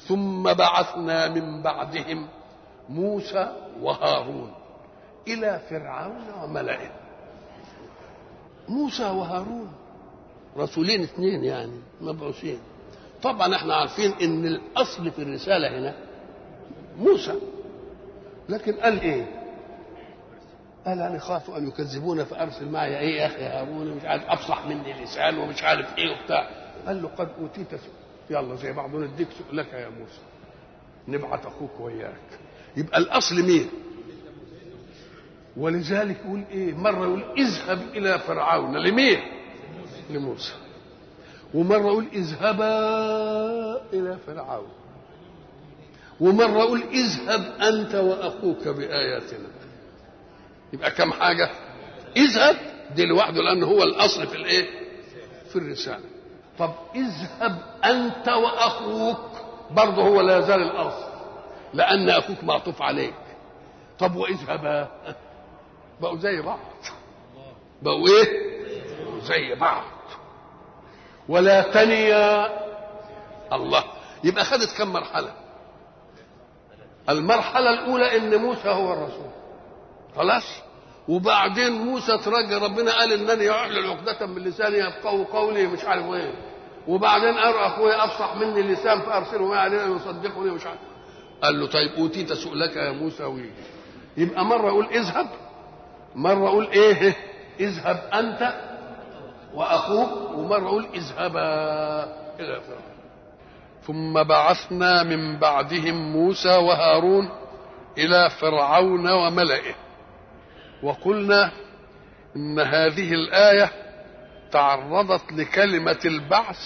ثم بعثنا من بعدهم موسى وهارون إلى فرعون وملئه موسى وهارون رسولين اثنين يعني مبعوثين طبعا احنا عارفين ان الاصل في الرساله هنا موسى لكن قال ايه قال انا خاف ان يكذبون فارسل معي ايه يا اخي هارون مش عارف افصح مني لسان ومش عارف ايه وبتاع قال له قد اوتيت سؤال يلا زي بعض نديك سؤلك يا موسى نبعت اخوك وياك يبقى الاصل مين ولذلك يقول ايه مره يقول اذهب الى فرعون لمين لموسى ومره يقول اذهبا الى فرعون ومره يقول اذهب انت واخوك باياتنا يبقى كم حاجه اذهب دي لوحده لان هو الاصل في الايه في الرساله طب اذهب انت واخوك برضه هو لا يزال الاصل لان اخوك معطوف عليك طب واذهبا بقوا زي بعض بقوا ايه زي بعض ولا تنيا الله يبقى خدت كم مرحله المرحله الاولى ان موسى هو الرسول خلاص وبعدين موسى ترجى ربنا قال انني احلل عقدة من لساني يفقهوا قولي مش عارف ايه وبعدين ارى اخويا افصح مني اللسان فارسله معي علينا يصدقني مش عارف قال له طيب اوتيت سؤلك يا موسى ويه يبقى مره يقول اذهب مره اقول ايه اذهب انت واخوك ومره اقول اذهبا الى فرعون ثم بعثنا من بعدهم موسى وهارون الى فرعون وملئه وقلنا ان هذه الايه تعرضت لكلمه البعث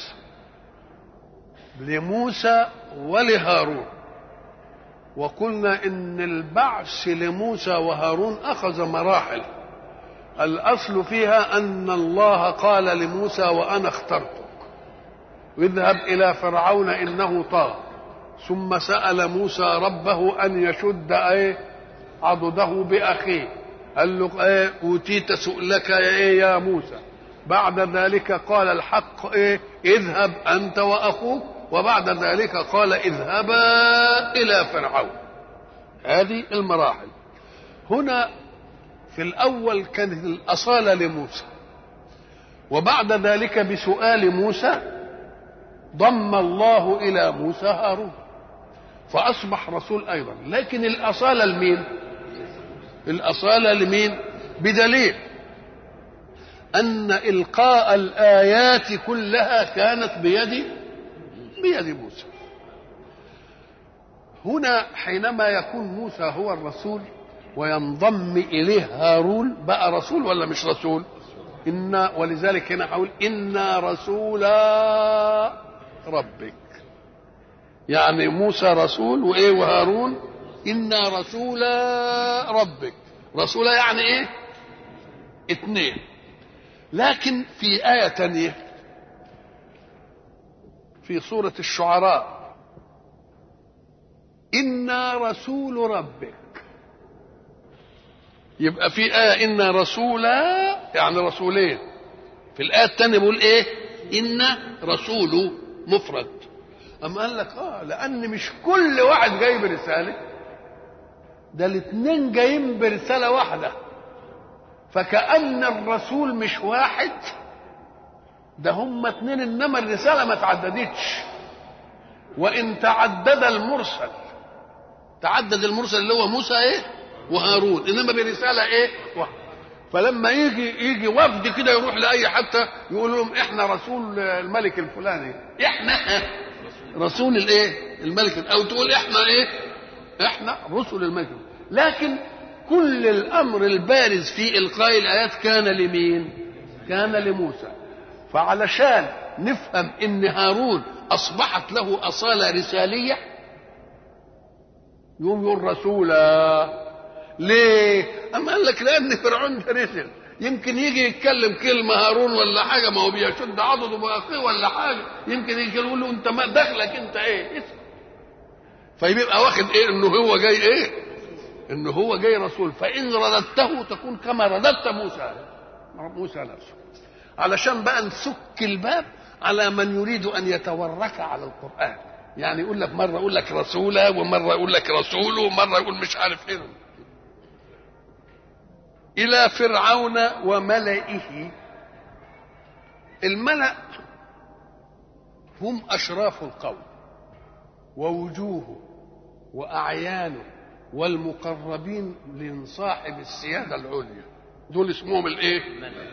لموسى ولهارون وقلنا ان البعث لموسى وهارون اخذ مراحل الاصل فيها ان الله قال لموسى وانا اخترتك اذهب الى فرعون انه طاغ ثم سال موسى ربه ان يشد ايه عضده باخيه قال له ايه اوتيت سؤلك يا ايه يا موسى بعد ذلك قال الحق ايه اذهب انت واخوك وبعد ذلك قال اذهبا الى فرعون هذه المراحل هنا في الاول كانت الاصاله لموسى وبعد ذلك بسؤال موسى ضم الله الى موسى هارون فاصبح رسول ايضا لكن الاصاله لمين الاصاله لمين بدليل ان القاء الايات كلها كانت بيد بيد موسى هنا حينما يكون موسى هو الرسول وينضم اليه هارون بقى رسول ولا مش رسول إنا ولذلك هنا هقول إنا رسولا ربك يعني موسى رسول وإيه وهارون إنا رسولا ربك رسولا يعني إيه اثنين لكن في آية تانية في سورة الشعراء إنا رسول ربك يبقى في آية إنا رسولا يعني رسولين في الآية الثانية بيقول إيه إنا رسول مفرد أما قال لك آه لأن مش كل واحد جاي برسالة ده الاثنين جايين برسالة واحدة فكأن الرسول مش واحد ده هم اتنين انما الرسالة ما تعددتش وان تعدد المرسل تعدد المرسل اللي هو موسى ايه وهارون انما برسالة ايه واحد فلما يجي يجي وفد كده يروح لاي حتى يقول لهم احنا رسول الملك الفلاني احنا رسول الايه الملك او تقول احنا ايه احنا رسل الملك لكن كل الامر البارز في القاء الايات كان لمين كان لموسى فعلشان نفهم ان هارون اصبحت له اصاله رساليه يوم يقول رسولا ليه اما قال لك لان فرعون ده رسل يمكن يجي يتكلم كلمه هارون ولا حاجه ما هو بيشد عضده باخيه ولا حاجه يمكن يجي يقول له انت ما دخلك انت ايه اسم فيبقى واخد ايه انه هو جاي ايه انه هو جاي رسول فان رددته تكون كما رددت موسى موسى نفسه علشان بقى نسك الباب على من يريد ان يتورك على القران يعني يقول لك مره يقول لك رسولا ومره يقول لك رسول ومره يقول مش عارف ايه الى فرعون وملئه الملأ هم اشراف القوم ووجوهه واعيانه والمقربين لصاحب السياده العليا دول اسمهم الايه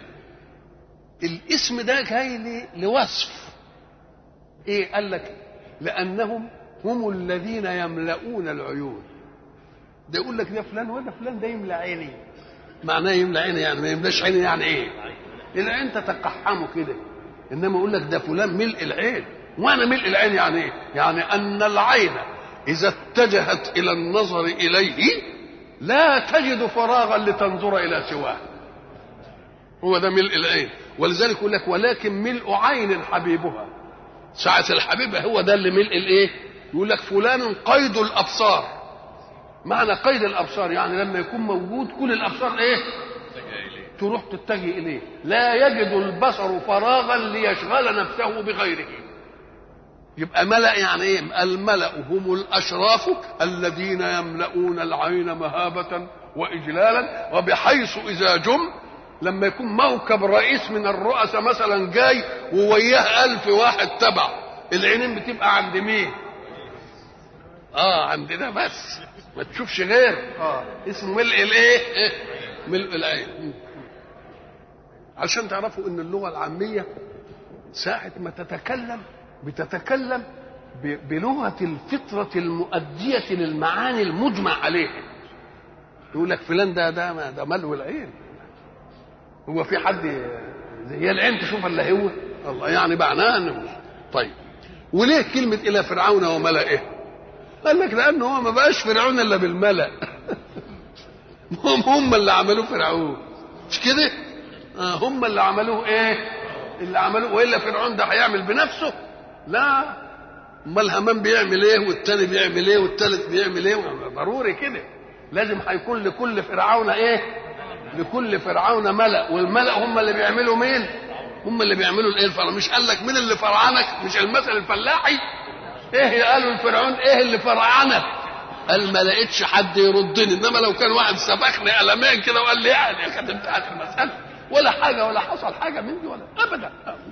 الاسم ده جاي لي لوصف ايه قال لك لانهم هم الذين يملؤون العيون ده يقول لك ده فلان ولا فلان ده يملى عيني معناه يملى عيني يعني ما يملاش عيني يعني ايه العين تتقحمه كده انما يقول لك ده فلان ملء العين وانا ملء العين يعني ايه يعني ان العين اذا اتجهت الى النظر اليه لا تجد فراغا لتنظر الى سواه هو ده ملء العين ولذلك يقول لك ولكن ملء عين حبيبها ساعة الحبيب هو ده اللي ملء الايه يقول لك فلان قيد الابصار معنى قيد الابصار يعني لما يكون موجود كل الابصار ايه تروح تتجه اليه لا يجد البصر فراغا ليشغل نفسه بغيره يبقى ملأ يعني ايه الملأ هم الاشراف الذين يملؤون العين مهابة واجلالا وبحيث اذا جم لما يكون موكب رئيس من الرؤساء مثلا جاي ووياه ألف واحد تبع العينين بتبقى عند مين اه عند ده بس ما تشوفش غير اه اسمه ملء الايه إيه؟ ملء العين عشان تعرفوا ان اللغه العاميه ساعه ما تتكلم بتتكلم بلغه الفطره المؤديه للمعاني المجمع عليها يقول لك فلان ده ده ده ملو العين هو في حد هي العين تشوف الا هو الله يعني معناها انه طيب وليه كلمة إلى فرعون وملئه؟ قال لك لأنه هو ما بقاش فرعون إلا بالملأ هم هم اللي عملوه فرعون مش كده؟ آه هم اللي عملوه إيه؟ اللي عملوه وإلا فرعون ده هيعمل بنفسه؟ لا امال همان بيعمل ايه والتاني بيعمل ايه والتالت بيعمل ايه ضروري كده لازم هيكون لكل فرعون ايه لكل فرعون ملأ والملأ هم اللي بيعملوا مين هم اللي بيعملوا الايه الفرع مش قال لك مين اللي فرعنك مش المثل الفلاحي ايه قالوا الفرعون ايه اللي فرعنك قال ما لقيتش حد يردني انما لو كان واحد سبقني قلمين كده وقال لي يعني كانت انتهت المساله ولا حاجه ولا حصل حاجه من دي ولا ابدا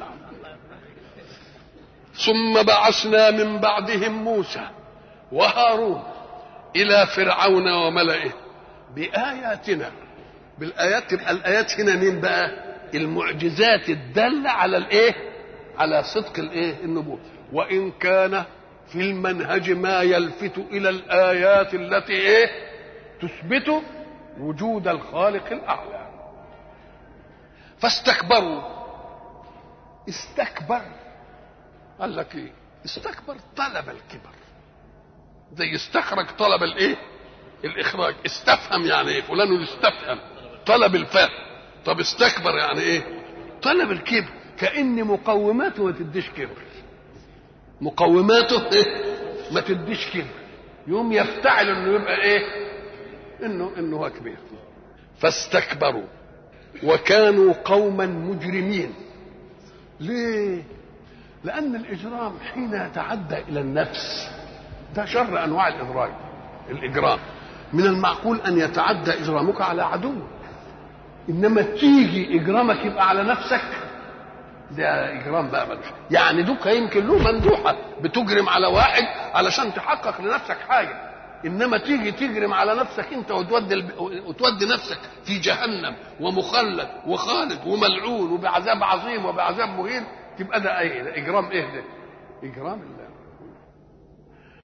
ثم بعثنا من بعدهم موسى وهارون الى فرعون وملئه باياتنا بالايات تبقى الايات هنا مين بقى المعجزات الداله على الايه على صدق الايه النبوه وان كان في المنهج ما يلفت الى الايات التي ايه تثبت وجود الخالق الاعلى فاستكبروا استكبر قال لك ايه استكبر طلب الكبر زي استخرج طلب الايه الاخراج استفهم يعني ايه فلان استفهم طلب الفهم طب استكبر يعني ايه طلب الكبر كان مقوماته ما تديش كبر مقوماته إيه؟ ما تديش كبر يوم يفتعل انه يبقى ايه انه انه هو كبير فاستكبروا وكانوا قوما مجرمين ليه لان الاجرام حين يتعدى الى النفس ده شر انواع الاجرام الاجرام من المعقول ان يتعدى اجرامك على عدوك انما تيجي اجرامك يبقى على نفسك ده اجرام بقى ملوش يعني دوك يمكن له مندوحه بتجرم على واحد علشان تحقق لنفسك حاجه انما تيجي تجرم على نفسك انت وتودي الب... وتودي نفسك في جهنم ومخلد وخالد وملعون وبعذاب عظيم وبعذاب مهين تبقى ده ايه ده اجرام ايه ده اجرام الله